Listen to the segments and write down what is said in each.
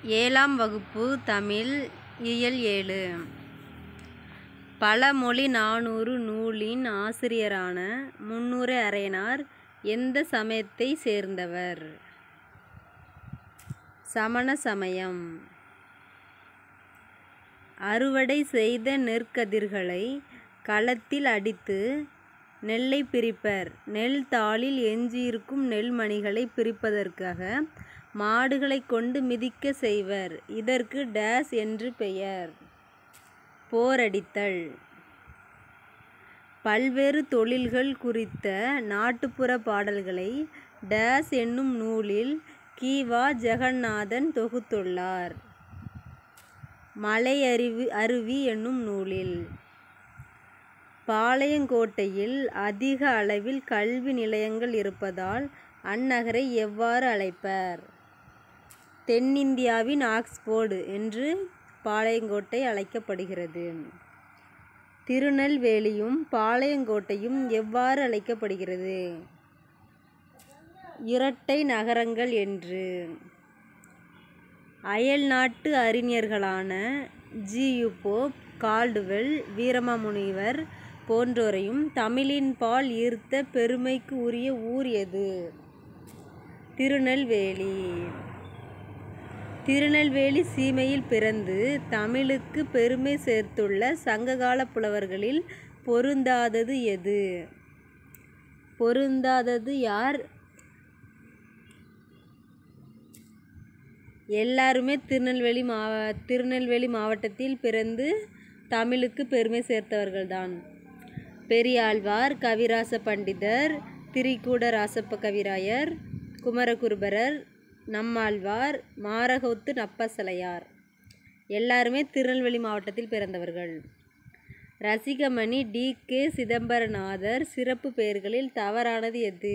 ஏழாம் வகுப்பு தமிழ் இயல் ஏழு பழமொழி நானூறு நூலின் ஆசிரியரான முன்னுரை அறையனார் எந்த சமயத்தைச் சேர்ந்தவர் சமண சமயம் அறுவடை செய்த நெற்கதிர்களை களத்தில் அடித்து நெல்லை பிரிப்பர் நெல் தாளில் எஞ்சியிருக்கும் நெல்மணிகளை பிரிப்பதற்காக மாடுகளைக் கொண்டு மிதிக்க செய்வர் இதற்கு டேஸ் என்று பெயர் போரடித்தல் பல்வேறு தொழில்கள் குறித்த நாட்டுப்புற பாடல்களை டேஸ் என்னும் நூலில் கி.வா. ஜெகந்நாதன் தொகுத்துள்ளார். மலையருவி அருவி என்னும் நூலில். பாளையங்கோட்டையில் அதிக அளவில் கல்வி நிலையங்கள் இருப்பதால் அந்நகரை எவ்வாறு அழைப்பர்? தென்னிந்தியாவின் ஆக்ஸ்போர்டு என்று பாளையங்கோட்டை அழைக்கப்படுகிறது. திருநெல்வேலியும் பாளையங்கோட்டையும் எவ்வாறு அழைக்கப்படுகிறது? இரட்டை நகரங்கள் என்று. அயல்நாட்டு அறிஞர்களான G. U. Pope Caldwell Veeramamunivar போன்றோரையும் தமிழின்பால் ஈர்த்த பெருமைக்கு உரிய ஊர் எது? திருநெல்வேலி. திருநெல்வேலி சீமையில் பிறந்து தமிழுக்கு பெருமை சேர்த்துள்ள சங்ககாலப் புலவர்களில் பொருந்தாதது எது? பொருந்தாதது யார்? எல்லாருமே திருநெல்வேலி மாவ திருநெல்வேலி மாவட்டத்தில் பிறந்து தமிழுக்கு பெருமை சேர்த்தவர்கள்தான். பெரியாழ்வார் கவிராச பண்டிதர் திரிகூட ராசப்ப கவிராயர் குமரகுருபரர் நம்மாழ்வார் மாறகொத்து நப்பசலையார் எல்லாருமே திருநெல்வேலி மாவட்டத்தில் பிறந்தவர்கள். ரசிகமணி டி. கே. சிதம்பரநாதர் சிறப்புப் பெயர்களில் தவறானது எது?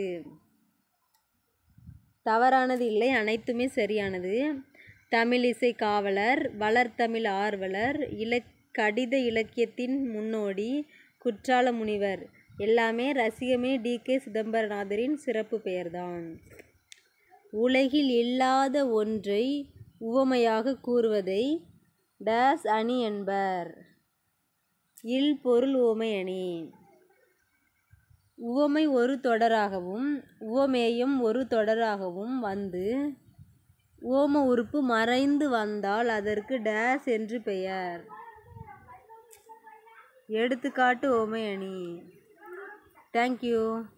தவறானது இல்லை அனைத்துமே சரியானது. தமிழிசைக் காவலர் வளர்தமிழ் ஆர்வலர் கடித இலக்கியத்தின் முன்னோடி குற்றால முனிவர் எல்லாமே ரசிகமணி டி. கே. சிதம்பரநாதரின் சிறப்புப் பெயர்தான். உலகில் இல்லாத ஒன்றை உவமையாகக் கூறுவதை டேஸ் அணி என்பர்? இல் பொருள் உவமையணி. உவமை ஒரு தொடராகவும் உவமேயம் ஒரு தொடராகவும் வந்து உவம உறுப்பு மறைந்து வந்தால் அதற்கு டேஸ் என்று பெயர்? எடுத்துக்காட்டு உவமையணி. Thank you